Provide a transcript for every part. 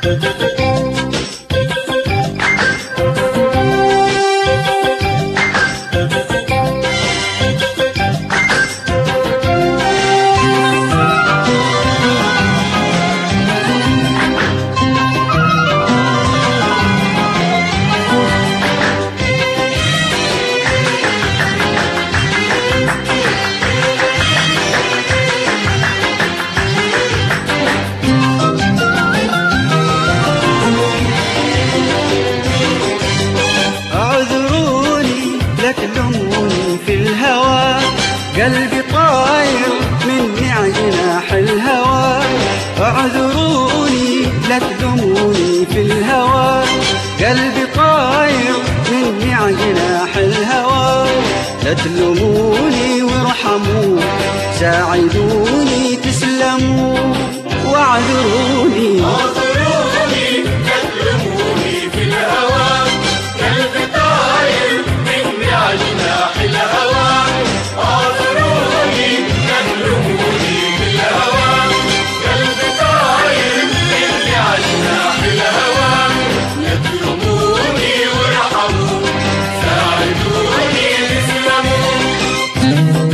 اعذروني لا تلوموني في الهوى قلبي طاير مني عجناح الهوى اعذروني لا تلوموني في الهوى قلبي طاير مني عجناح الهوى لا تلوموني وارحموا ساعدوني تسلموا واعذروني اعذروني تكلموني في الهوى قلبي طاير مني عجناح الهوى اعذروني تكلموني في الهوى قلبي طاير مني عجناح الهوى يكلموني وارحموا ساعدوني تسلموا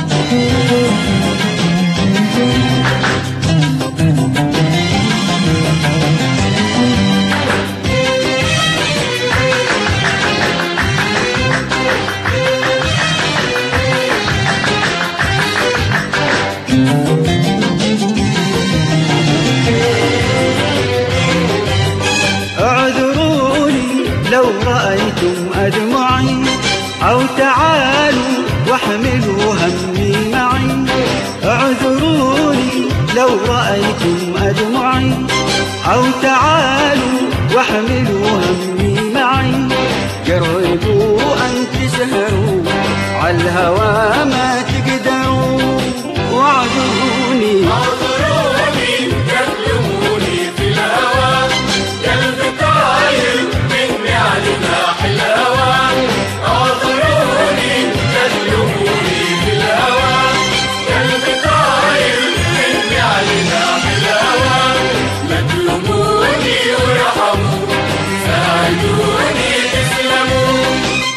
اعذروني لو رأيتم أدمعي أو تعالوا واحملوا همي معي اعذروني لو رأيتم أدمعي أو تعالوا واحملوا همي معي جربوا أن تسهروا على الهوى ما تقدروا واعذروني اعذروني تكلموني في الهوى قلبي طاير مني عجناح الهوى اعذروني تكلموني في الهوى قلبي طاير مني عجناح الهوى لا تلوموني وارحموا ساعدوني تسلموا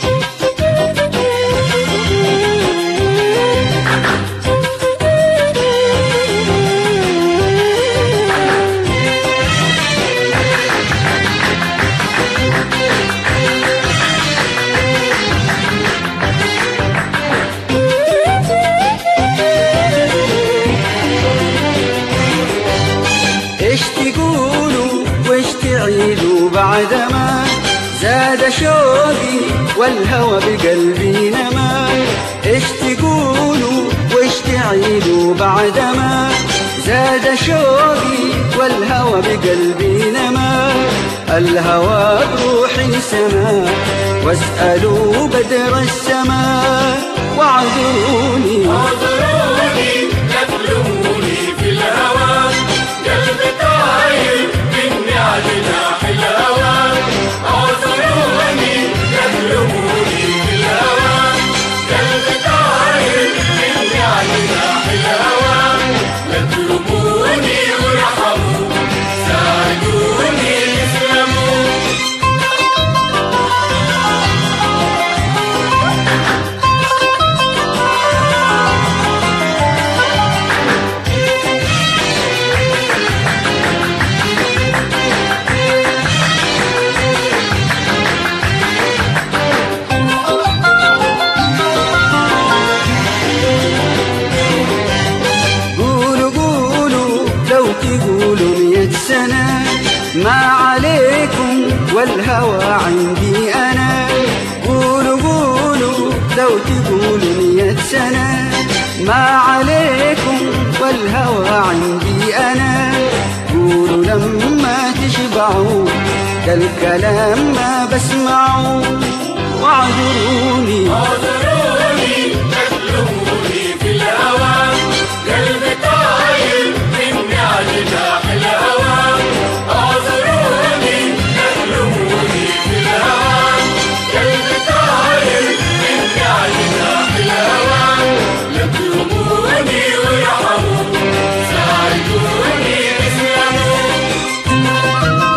ايش تقولوا وايش تعيدوا بعدما زاد شوقي والهوى بقلبي نما ايش تقولوا وايش تعيدوا بعدما زاد شوقي والهوى بقلبي نما الهوى بروحي سما واسألوا بدر السماء واعذروني اعذروني تكلموني في الهوى قلبي طاير مني عجناح الهوى اعذروني تكلموني في الهوى قلبي طاير مني عجناح الهوى لا تلوموني وارحموا ساعدوني تسلموا قولوا قولوا لو تقولوا مية سنة ما عليكم والهوى عندي أنا قولوا قولوا لو تقولوا مية سنة ما عليكم والهوى عندي أنا قولوا لما تشبعوا ده الكلام ما بسمعه واعذروني اعذروني تكلموني في الهوى قلبي طاير مني عجناح الهوى اعذروني تكلموني في الهوى قلبي طاير مني عجناح الهوى لا تلوموني وارحموا ساعدوني تسلموا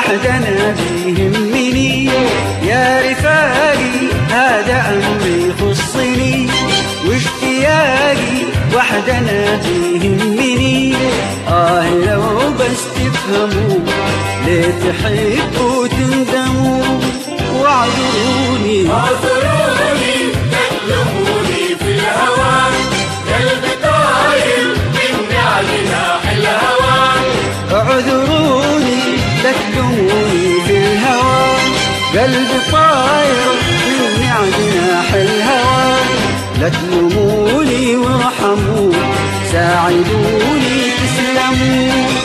وحدنا بيهمني يا رفاقي هذا أمري يخصني واشتياقي وحدنا بيهمني آه لو بس تفهموا ليه تحبوا تندموا واعذروني اعذروني تكلموني في الهوى قلبي طاير مني على جناح الهوى اعذروني لا تلوموني في الهوى قلبي طاير مني على جناح الهوى لا تلوموني وارحموا ساعدوني تسلموا